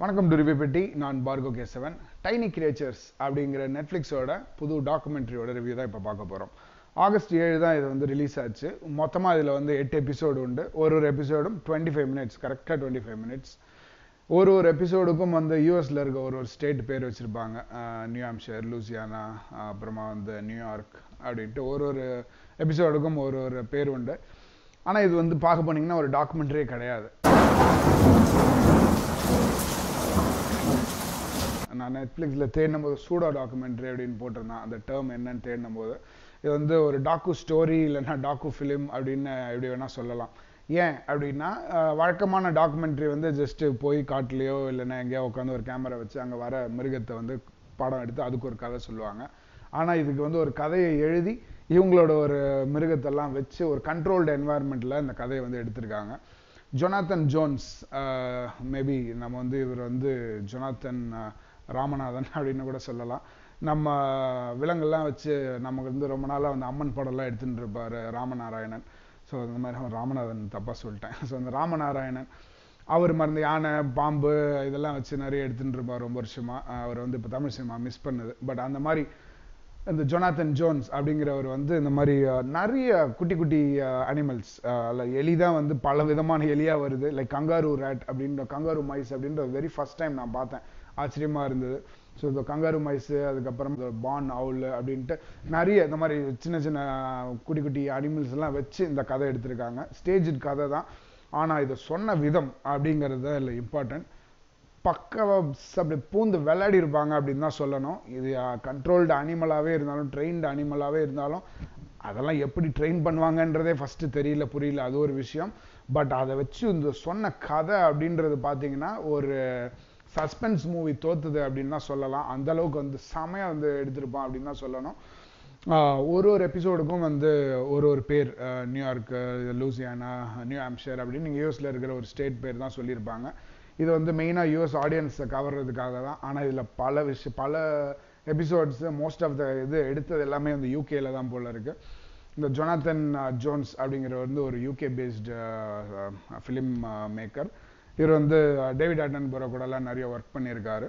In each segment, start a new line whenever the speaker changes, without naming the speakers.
வணக்கம் டுரிபி பெட்டி நான் பார்கோ கேசவன் டைனி கிரியேச்சர்ஸ் அப்படிங்கிற நெட்ஃப்ளிக்ஸோட புது டாக்குமெண்ட்ரியோட ரிவ்யூ தான் இப்போ பார்க்க போகிறோம் ஆகஸ்ட் ஏழு தான் இது வந்து ரிலீஸ் ஆச்சு மொத்தமாக இதில் வந்து எட்டு எபிசோடு உண்டு ஒரு ஒரு எபிசோடும் டுவெண்ட்டி ஃபைவ் மினிட்ஸ் கரெக்டாக டுவெண்ட்டி ஃபைவ் மினிட்ஸ் ஒரு ஒரு எபிசோடுக்கும் வந்து யூஎஸில் இருக்க ஒரு ஒரு ஸ்டேட் பேர் வச்சுருப்பாங்க நியூ ஹாம்ஷயர் லூசியானா அப்புறமா வந்து நியூயார்க் அப்படின்ட்டு ஒரு ஒரு எபிசோடுக்கும் ஒரு ஒரு பேர் உண்டு ஆனால் இது வந்து பார்க்க போனீங்கன்னா ஒரு டாக்குமெண்ட்ரியே கிடையாது நான் நெட்ஃப்ளிக்ஸில் தேடினும் போது சூடோ டாக்குமெண்ட்ரி அப்படின்னு போட்டிருந்தேன் அந்த டேர்ம் என்னன்னு தேடினும் போது இது வந்து ஒரு டாக்கு ஸ்டோரி இல்லைன்னா டாக்கு ஃபிலிம் அப்படின்னு எப்படி வேணால் சொல்லலாம் ஏன் அப்படின்னா அஹ், வழக்கமான டாக்குமெண்ட்ரி வந்து ஜஸ்ட்டு போய் காட்டுலையோ இல்லைன்னா எங்கேயோ உட்காந்து ஒரு கேமரா வச்சு அங்கே வர மிருகத்தை வந்து படம் எடுத்து அதுக்கு ஒரு கதை சொல்லுவாங்க ஆனால் இதுக்கு வந்து ஒரு கதையை எழுதி இவங்களோட ஒரு மிருகத்தெல்லாம் வச்சு ஒரு கண்ட்ரோல்டு என்வாயர்மெண்ட்டில் இந்த கதையை வந்து எடுத்திருக்காங்க ஜொனாத்தன் ஜோன்ஸ் மேபி நம்ம வந்து இவர் வந்து ஜொனாத்தன் அஹ், ராமநாதன் அப்படின்னு கூட சொல்லலாம் நம்ம விலங்கெல்லாம் வச்சு நமக்கு வந்து ரொம்ப நாளாக வந்து அம்மன் படம்லாம் எடுத்துட்டு இருப்பார் ராமநாராயணன் ஸோ இந்த மாதிரி அவன் ராமநாதன் தப்பாக சொல்லிட்டேன் ஸோ அந்த ராமநாராயணன் அவர் மருந்து யானை பாம்பு இதெல்லாம் வச்சு நிறைய எடுத்துட்டு இருப்பார் ரொம்ப வருஷமா அஹ் அவர் வந்து இப்போ தமிழ் சினிமா மிஸ் பண்ணுது பட் அந்த மாதிரி இந்த ஜொனாத்தன் ஜோன்ஸ் அப்படிங்கிறவர் வந்து இந்த மாதிரி அஹ், நிறைய குட்டி குட்டி அனிமல்ஸ் அல்ல எலி தான் வந்து பல விதமான எலியாக வருது லைக் கங்காரு ரேட் அப்படின்ற கங்காரு மைஸ் அப்படின்ற வெரி ஃபர்ஸ்ட் டைம் நான் பார்த்தேன் ஆச்சரியமாக இருந்தது ஸோ இந்த கங்காரு மைஸு அதுக்கப்புறம் இந்த பான் அவுல் அப்படின்ட்டு நிறைய இந்த மாதிரி சின்ன சின்ன குட்டி குட்டி அனிமல்ஸ் எல்லாம் வச்சு இந்த கதை எடுத்திருக்காங்க ஸ்டேஜ் கதை தான் ஆனால் இதை சொன்ன விதம் அப்படிங்கிறது தான் இல்லை இம்பார்ட்டன்ட் பக்கவா அப்படி பூந்து விளையாடி இருப்பாங்க அப்படின்னு தான் சொல்லணும் இது கண்ட்ரோல்டு அனிமலாகவே இருந்தாலும் ட்ரெயின்டு அனிமலாகவே இருந்தாலும் அதெல்லாம் எப்படி ட்ரெயின் பண்ணுவாங்கன்றதே ஃபஸ்ட்டு தெரியல புரியல அது ஒரு விஷயம் பட் அதை வச்சு இந்த சொன்ன கதை அப்படின்றது பார்த்தீங்கன்னா ஒரு சஸ்பென்ஸ் மூவி தோத்துது அப்படின்னு தான் சொல்லலாம் அந்த அளவுக்கு வந்து செமையாக வந்து எடுத்திருப்பான் அப்படின்னு தான் சொல்லணும் ஆஹ் ஒரு ஒரு எபிசோடுக்கும் வந்து ஒரு ஒரு பேர் ஆஹ் நியூயார்க் லூசியானா நியூ ஹாம்ஷயர் அப்படின்னு நீங்கள் யூஎஸில் இருக்கிற ஒரு ஸ்டேட் பேர் தான் சொல்லியிருப்பாங்க இது வந்து மெயினாக யூஎஸ் ஆடியன்ஸை கவர்றதுக்காக தான் ஆனால் இதில் பல விஷயம் பல எபிசோட்ஸ் மோஸ்ட் ஆஃப் த இது எடுத்தது எல்லாமே வந்து யூகேல தான் போல இருக்கு இந்த ஜொனாத்தன் ஜோன்ஸ் அப்படிங்கிற வந்து ஒரு யூகே பேஸ்டு ஃபிலிம் மேக்கர் இவர் வந்து டேவிட் ஆட்டன் போகிற கூடலாம் நிறைய ஒர்க் பண்ணியிருக்காரு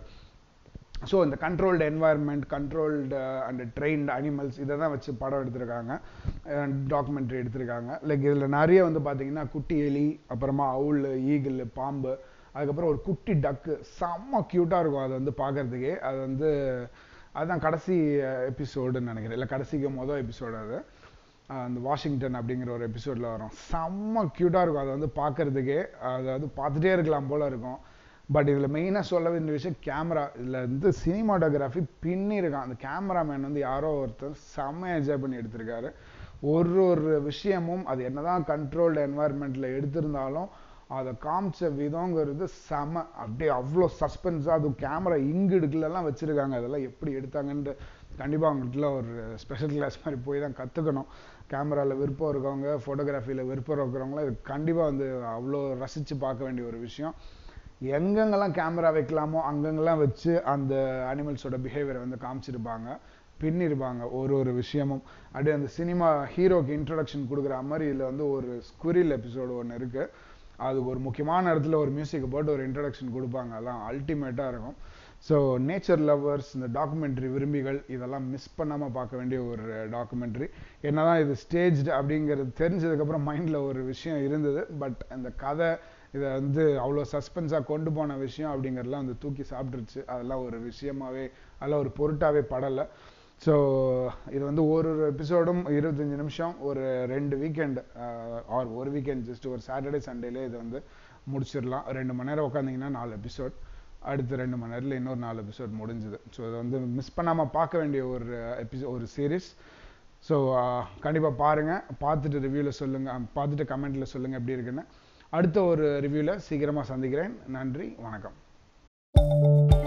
ஸோ இந்த controlled environment controlled and trained animals இதை தான் வச்சு படம் எடுத்திருக்காங்க டாக்குமெண்ட்ரி எடுத்திருக்காங்க லைக் இதில் நிறைய வந்து பார்த்தீங்கன்னா குட்டி எலி அப்புறமா அவுள் ஈகிள் பாம்பு அதுக்கப்புறம் ஒரு குட்டி டக்கு செம்ம க்யூட்டாக இருக்கும் அது வந்து பார்க்கறதுக்கே அது வந்து அதுதான் கடைசி எபிசோடுன்னு நினைக்கிறேன் இல்லை கடைசிக்கு மொதல் எபிசோடு அது அஹ் அந்த வாஷிங்டன் அப்படிங்கிற ஒரு எபிசோடில் வரும் செம்ம க்யூட்டாக இருக்கும் அதை வந்து பார்க்கறதுக்கே அதாவது பார்த்துட்டே இருக்கலாம் போல இருக்கும் பட் இதில் மெயினாக சொல்ல வேண்டிய விஷயம் கேமரா இதில் வந்து சினிமாட்டோகிராஃபி பின்னி இருக்கான் அந்த கேமராமேன் வந்து யாரோ ஒருத்தர் செம்ம என்ஜாய் பண்ணி எடுத்திருக்காரு ஒரு ஒரு விஷயமும் அது என்னதான் கண்ட்ரோல்டு என்வாயர்மெண்ட்டில் எடுத்திருந்தாலும் அதை காமிச்ச விதங்கிறது செம அப்படியே அவ்வளோ சஸ்பென்ஸாக அது கேமரா இங்கு இடுக்குலலாம் வச்சுருக்காங்க அதெல்லாம் எப்படி எடுத்தாங்கன்ட்டு கண்டிப்பாக அவங்கள்ட்டலாம் ஒரு ஸ்பெஷல் கிளாஸ் மாதிரி போய் தான் கற்றுக்கணும் கேமராவில் விருப்பம் இருக்கவங்க ஃபோட்டோகிராஃபியில் விருப்பம் இருக்கிறவங்களாம் இது கண்டிப்பாக வந்து அவ்வளோ ரசித்து பார்க்க வேண்டிய ஒரு விஷயம் எங்கெங்கெல்லாம் கேமரா வைக்கலாமோ அங்கங்கெல்லாம் வச்சு அந்த அனிமல்ஸோட பிஹேவியரை வந்து காமிச்சிருப்பாங்க பின்னிருப்பாங்க ஒரு ஒரு விஷயமும் அப்படியே அந்த சினிமா ஹீரோக்கு இன்ட்ரடக்ஷன் கொடுக்குற மாதிரி இதில் வந்து ஒரு ஸ்குரில் எபிசோடு ஒன்று இருக்குது அதுக்கு ஒரு முக்கியமான இடத்துல ஒரு மியூசிக்கை போட்டு ஒரு இன்ட்ரடக்ஷன் கொடுப்பாங்க அதெல்லாம் அல்டிமேட்டாக இருக்கும் ஸோ நேச்சர் லவ்வர்ஸ் இந்த டாக்குமெண்ட்ரி விரும்பிகள் இதெல்லாம் மிஸ் பண்ணாமல் பார்க்க வேண்டிய ஒரு டாக்குமெண்ட்ரி என்னதான் இது ஸ்டேஜ்டு அப்படிங்கிறது தெரிஞ்சதுக்கப்புறம் மைண்டில் ஒரு விஷயம் இருந்தது பட் அந்த கதை இதை வந்து அவ்வளோ சஸ்பென்ஸாக கொண்டு போன விஷயம் அப்படிங்கிறதுலாம் வந்து தூக்கி சாப்பிட்ருச்சு அதெல்லாம் ஒரு விஷயமாவே அதெல்லாம் ஒரு பொருட்டாவே படலை ஸோ இது வந்து ஒரு ஒரு எபிசோடும் இருபத்தஞ்சி நிமிஷம் ஒரு ரெண்டு வீக்கெண்ட் ஆர் ஒரு வீக்கெண்ட் ஜஸ்ட் ஒரு சாட்டர்டே சண்டேலே இதை வந்து முடிச்சிடலாம் ரெண்டு மணி நேரம் உட்காந்திங்கன்னா நாலு எபிசோட் அடுத்த ரெண்டு மணி நேரத்தில் இன்னொரு நாலு எபிசோட் முடிஞ்சுது ஸோ இதை வந்து மிஸ் பண்ணாமல் பார்க்க வேண்டிய ஒரு எபிசோ ஒரு சீரீஸ் ஸோ கண்டிப்பாக பாருங்கள் பார்த்துட்டு ரிவ்யூவில் சொல்லுங்கள் பார்த்துட்டு கமெண்ட்டில் சொல்லுங்கள் எப்படி இருக்குன்னு அடுத்த ஒரு ரிவ்யூவில் சீக்கிரமாக சந்திக்கிறேன் நன்றி வணக்கம்